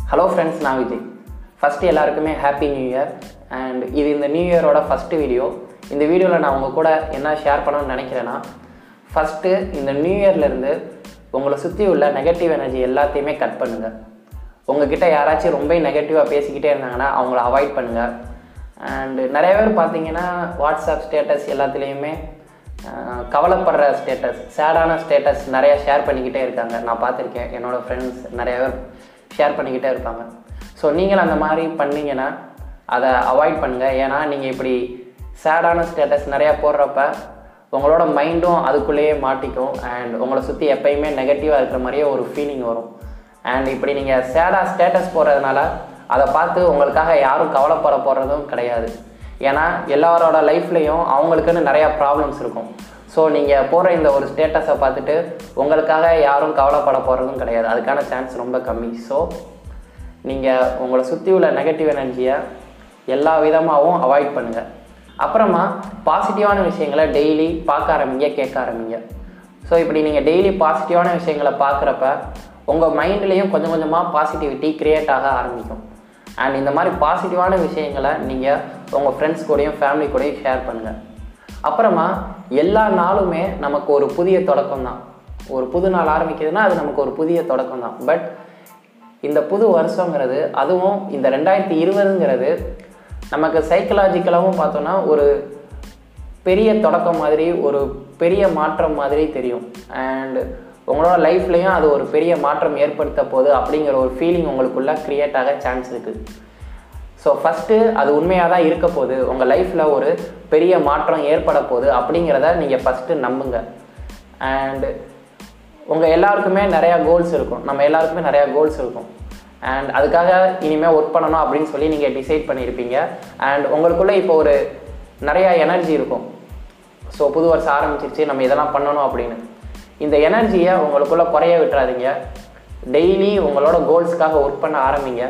hello friends நான் Vijay first எல்லாருக்குமே happy new year and இது இந்த நியூ இயரோட ஃபஸ்ட்டு வீடியோ இந்த வீடியோவில் நான் உங்கள் கூட என்ன ஷேர் பண்ணணும்னு நினைக்கிறேன்னா ஃபஸ்ட்டு இந்த நியூ இயர்லேருந்து உங்களை சுற்றி உள்ள நெகட்டிவ் எனர்ஜி எல்லாத்தையுமே கட் பண்ணுங்கள் உங்ககிட்ட யாராச்சும் ரொம்ப நெகட்டிவாக பேசிக்கிட்டே இருந்தாங்கன்னா அவங்கள அவாய்ட் பண்ணுங்கள் அண்டு நிறைய பேர் பார்த்தீங்கன்னா வாட்ஸ்அப் ஸ்டேட்டஸ் எல்லாத்துலேயுமே ஆஹ், கவலைப்படுற ஸ்டேட்டஸ் சேடான ஸ்டேட்டஸ் நிறையா ஷேர் பண்ணிக்கிட்டே இருக்காங்க நான் பார்த்துருக்கேன் என்னோடய ஃப்ரெண்ட்ஸ் நிறைய பேர் ஷேர் பண்ணிக்கிட்டே இருப்பாங்க ஸோ நீங்கள் அந்த மாதிரி பண்ணீங்கன்னா அதை அவாய்ட் பண்ணுங்கள் ஏன்னா நீங்கள் இப்படி சேடான ஸ்டேட்டஸ் நிறையா போடுறப்ப உங்களோட மைண்டும் அதுக்குள்ளேயே மாட்டிக்கும் அண்ட் உங்களை சுற்றி எப்பயுமே நெகட்டிவாக இருக்கிற மாதிரியே ஒரு ஃபீலிங் வரும் அண்ட் இப்படி நீங்கள் சேடாக ஸ்டேட்டஸ் போடுறதுனால அதை பார்த்து உங்களுக்காக யாரும் கவலைப்பட போகிறதும் கிடையாது ஏன்னா எல்லாரோட லைஃப்லேயும் அவங்களுக்குன்னு நிறையா ப்ராப்ளம்ஸ் இருக்கும் ஸோ நீங்கள் போடுற இந்த ஒரு ஸ்டேட்டஸை பார்த்துட்டு உங்களுக்காக யாரும் கவலைப்பட போகிறதும் கிடையாது அதுக்கான சான்ஸ் ரொம்ப கம்மி ஸோ நீங்கள் உங்களை சுற்றி உள்ள நெகட்டிவ் எனர்ஜியை எல்லா விதமாகவும் அவாய்ட் பண்ணுங்கள் அப்புறமா பாசிட்டிவான விஷயங்களை டெய்லி பார்க்க ஆரம்பிங்க கேட்க ஆரம்பிங்க ஸோ இப்படி நீங்கள் டெய்லி பாசிட்டிவான விஷயங்களை பார்க்குறப்ப உங்கள் மைண்ட்லேயும் கொஞ்சம் கொஞ்சமாக பாசிட்டிவிட்டி க்ரியேட் ஆக ஆரம்பிக்கும் அண்ட் இந்த மாதிரி பாசிட்டிவான விஷயங்களை நீங்கள் உங்கள் ஃப்ரெண்ட்ஸ் கூடயும் ஃபேமிலி கூடயும் ஷேர் பண்ணுங்கள் அப்புறமா எல்லா நாளுமே நமக்கு ஒரு புதிய தொடக்கம் தான் ஒரு புது நாள் ஆரம்பிக்குதுன்னா அது நமக்கு ஒரு புதிய தொடக்கம் தான் பட் இந்த புது வருஷங்கிறது அதுவும் இந்த ரெண்டாயிரத்தி இருபதுங்கிறது நமக்கு சைக்கலாஜிக்கலாகவும் பார்த்தோன்னா ஒரு பெரிய தொடக்கம் மாதிரி ஒரு பெரிய மாற்றம் மாதிரி தெரியும் அண்ட் உங்களோட லைஃப்லேயும் அது ஒரு பெரிய மாற்றம் ஏற்படுத்த போகுது அப்படிங்கிற ஒரு ஃபீலிங் உங்களுக்குள்ள க்ரியேட் ஆக சான்ஸ் இருக்குது ஸோ ஃபஸ்ட்டு அது உண்மையாக தான் இருக்க போகுது உங்கள் லைஃப்பில் ஒரு பெரிய மாற்றம் ஏற்பட போகுது அப்படிங்கிறத நீங்கள் ஃபஸ்ட்டு நம்புங்க அண்டு உங்கள் எல்லாருக்குமே நிறையா கோல்ஸ் இருக்கும் நம்ம எல்லாருக்குமே நிறையா கோல்ஸ் இருக்கும் அண்ட் அதுக்காக இனிமேல் ஒர்க் பண்ணணும் அப்படின்னு சொல்லி நீங்கள் டிசைட் பண்ணியிருப்பீங்க அண்ட் உங்களுக்குள்ளே இப்போ ஒரு நிறையா எனர்ஜி இருக்கும் ஸோ புது வருஷம் ஆரம்பிச்சிருச்சு நம்ம இதெல்லாம் பண்ணணும் அப்படின்னு இந்த எனர்ஜியை உங்களுக்குள்ளே குறைய விட்டுறாதீங்க டெய்லி உங்களோட கோல்ஸ்க்காக ஒர்க் பண்ண ஆரம்பிங்க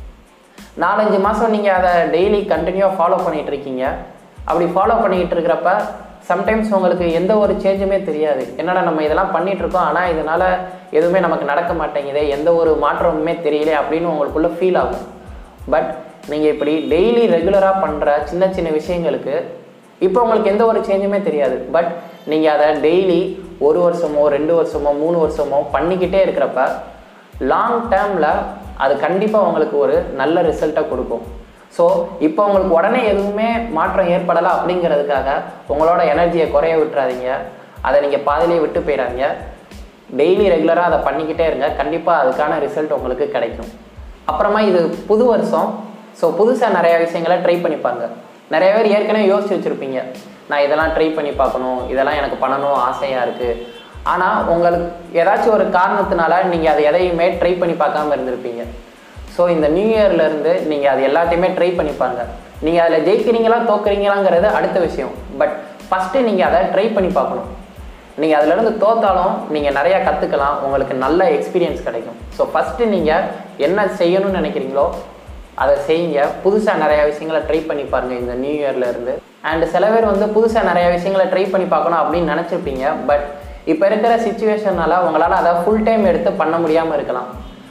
நாலஞ்சு மாதம் நீங்கள் அதை டெய்லி கண்டினியூவாக ஃபாலோ பண்ணிகிட்டு இருக்கீங்க அப்படி ஃபாலோ பண்ணிக்கிட்டு இருக்கிறப்ப சம்டைம்ஸ் உங்களுக்கு எந்த ஒரு சேஞ்சுமே தெரியாது என்னடா நம்ம இதெல்லாம் பண்ணிட்டு இருக்கோம் ஆனால் இதனால் எதுவுமே நமக்கு நடக்க மாட்டேங்குதே எந்த ஒரு மாற்றமுமே தெரியல அப்படின்னு உங்களுக்குள்ள ஃபீல் ஆகும் பட் நீங்கள் இப்படி டெய்லி ரெகுலராக பண்ணுற சின்ன சின்ன விஷயங்களுக்கு இப்போ உங்களுக்கு எந்த ஒரு சேஞ்சுமே தெரியாது பட் நீங்கள் அதை டெய்லி ஒரு வருஷமோ ரெண்டு வருஷமோ மூணு வருஷமோ பண்ணிக்கிட்டே இருக்கிறப்ப லாங் டேர்மில் அது கண்டிப்பாக உங்களுக்கு ஒரு நல்ல ரிசல்ட்டை கொடுக்கும் ஸோ இப்போ உங்களுக்கு உடனே எதுவுமே மாற்றம் ஏற்படலை அப்படிங்கிறதுக்காக உங்களோட எனர்ஜியை குறைய விட்டுறாதீங்க அதை நீங்கள் பாதியிலே விட்டு போயிடாதீங்க டெய்லி ரெகுலராக அதை பண்ணிக்கிட்டே இருங்க கண்டிப்பாக அதுக்கான ரிசல்ட் உங்களுக்கு கிடைக்கும் அப்புறமா இது புது வருஷம் ஸோ புதுசாக நிறைய விஷயங்களை ட்ரை பண்ணிப்பாங்க நிறைய பேர் ஏற்கனவே யோசிச்சு வச்சுருப்பீங்க நான் இதெல்லாம் ட்ரை பண்ணி பார்க்கணும் இதெல்லாம் எனக்கு பண்ணணும் ஆசையாக இருக்குது ஆனால் உங்களுக்கு ஏதாச்சும் ஒரு காரணத்தினால நீங்கள் அதை எதையுமே ட்ரை பண்ணி பார்க்காம இருந்திருப்பீங்க ஸோ இந்த நியூ இயர்லேருந்து நீங்கள் அது எல்லாத்தையுமே ட்ரை பண்ணிப்பாங்க நீங்கள் அதில் ஜெயிக்கிறீங்களா தோக்குறீங்களாங்கிறது அடுத்த விஷயம் பட் ஃபஸ்ட்டு நீங்கள் அதை ட்ரை பண்ணி பார்க்கணும் நீங்கள் அதிலேருந்து தோத்தாலும் நீங்கள் நிறையா கற்றுக்கலாம் உங்களுக்கு நல்ல எக்ஸ்பீரியன்ஸ் கிடைக்கும் ஸோ ஃபஸ்ட்டு நீங்கள் என்ன செய்யணும்னு நினைக்கிறீங்களோ அதை செய்யுங்க புதுசாக நிறையா விஷயங்களை ட்ரை பண்ணி பாருங்க இந்த நியூ இயர்ல இருந்து அண்ட் சில பேர் வந்து புதுசாக நிறையா விஷயங்களை ட்ரை பண்ணி பார்க்கணும் அப்படின்னு நினச்சிருப்பீங்க பட் இப்போ இருக்கிற சுச்சுவேஷனால உங்களால் அதை ஃபுல் டைம் எடுத்து பண்ண முடியாமல் இருக்கலாம்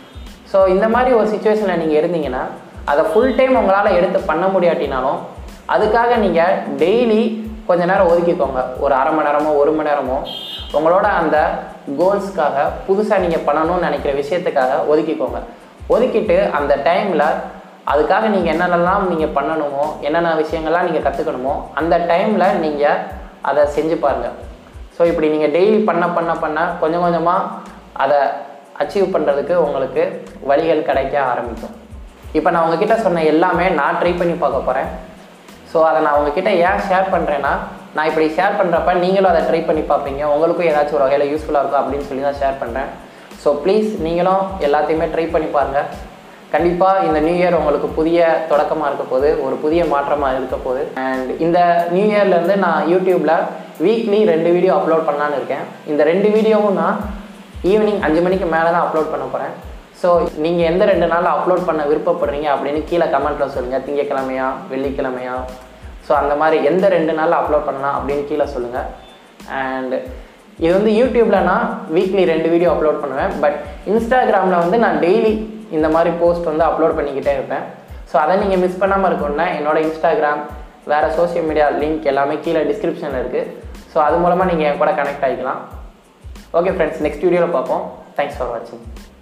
ஸோ இந்த மாதிரி ஒரு சுச்சுவேஷனில் நீங்கள் இருந்தீங்கன்னா அதை ஃபுல் டைம் உங்களால் எடுத்து பண்ண முடியாட்டினாலும் அதுக்காக நீங்கள் டெய்லி கொஞ்ச நேரம் ஒதுக்கிக்கோங்க ஒரு அரை மணி நேரமோ ஒரு மணி நேரமோ உங்களோட அந்த கோல்ஸ்க்காக புதுசாக நீங்கள் பண்ணணும்னு நினைக்கிற விஷயத்துக்காக ஒதுக்கிக்கோங்க ஒதுக்கிட்டு அந்த டைமில் அதுக்காக நீங்கள் என்னென்னலாம் நீங்கள் பண்ணணுமோ என்னென்ன விஷயங்கள்லாம் நீங்கள் கற்றுக்கணுமோ அந்த டைமில் நீங்கள் அதை செஞ்சு பாருங்கள் ஸோ இப்படி நீங்கள் டெய்லி பண்ண பண்ண பண்ண கொஞ்சம் கொஞ்சமாக அதை அச்சீவ் பண்ணுறதுக்கு உங்களுக்கு வழிகள் கிடைக்க ஆரம்பிக்கும் இப்போ நான் உங்ககிட்ட சொன்ன எல்லாமே நான் ட்ரை பண்ணி பார்க்க போகிறேன் ஸோ அதை நான் உங்ககிட்ட ஏன் ஷேர் பண்ணுறேன்னா நான் இப்படி ஷேர் பண்ணுறப்ப நீங்களும் அதை ட்ரை பண்ணி பார்ப்பீங்க உங்களுக்கும் ஏதாச்சும் ஒரு வகையில் யூஸ்ஃபுல்லாக இருக்கும் அப்படின்னு சொல்லி தான் ஷேர் பண்ணுறேன் ஸோ ப்ளீஸ் நீங்களும் எல்லாத்தையுமே ட்ரை பண்ணி பாருங்கள் கண்டிப்பாக இந்த நியூ இயர் உங்களுக்கு புதிய தொடக்கமாக இருக்க போகுது ஒரு புதிய மாற்றமாக இருக்க போகுது அண்ட் இந்த நியூ இயர்லேருந்து நான் யூடியூப்பில் வீக்லி ரெண்டு வீடியோ அப்லோட் பண்ணலான்னு இருக்கேன் இந்த ரெண்டு வீடியோவும் நான் ஈவினிங் அஞ்சு மணிக்கு மேலே தான் அப்லோட் பண்ண போகிறேன் ஸோ நீங்கள் எந்த ரெண்டு நாளில் அப்லோட் பண்ண விருப்பப்படுறீங்க அப்படின்னு கீழே கமெண்ட்டில் சொல்லுங்கள் திங்கக்கிழமையா வெள்ளிக்கிழமையா ஸோ அந்த மாதிரி எந்த ரெண்டு நாளில் அப்லோட் பண்ணலாம் அப்படின்னு கீழே சொல்லுங்கள் அண்ட் இது வந்து யூடியூப்பில் நான் வீக்லி ரெண்டு வீடியோ அப்லோட் பண்ணுவேன் பட் இன்ஸ்டாகிராமில் வந்து நான் டெய்லி இந்த மாதிரி போஸ்ட் வந்து அப்லோட் பண்ணிக்கிட்டே இருப்பேன் ஸோ அதை நீங்கள் மிஸ் பண்ணாமல் இருக்கணும்னா என்னோட இன்ஸ்டாகிராம் வேறு சோஷியல் மீடியா லிங்க் எல்லாமே கீழே டிஸ்கிரிப்ஷனில் இருக்குது ஸோ அது மூலமாக நீங்கள் என் கூட கனெக்ட் ஆகிக்கலாம் ஓகே ஃப்ரெண்ட்ஸ் நெக்ஸ்ட் வீடியோவில் பார்ப்போம் தேங்க்ஸ் ஃபார் வாட்சிங்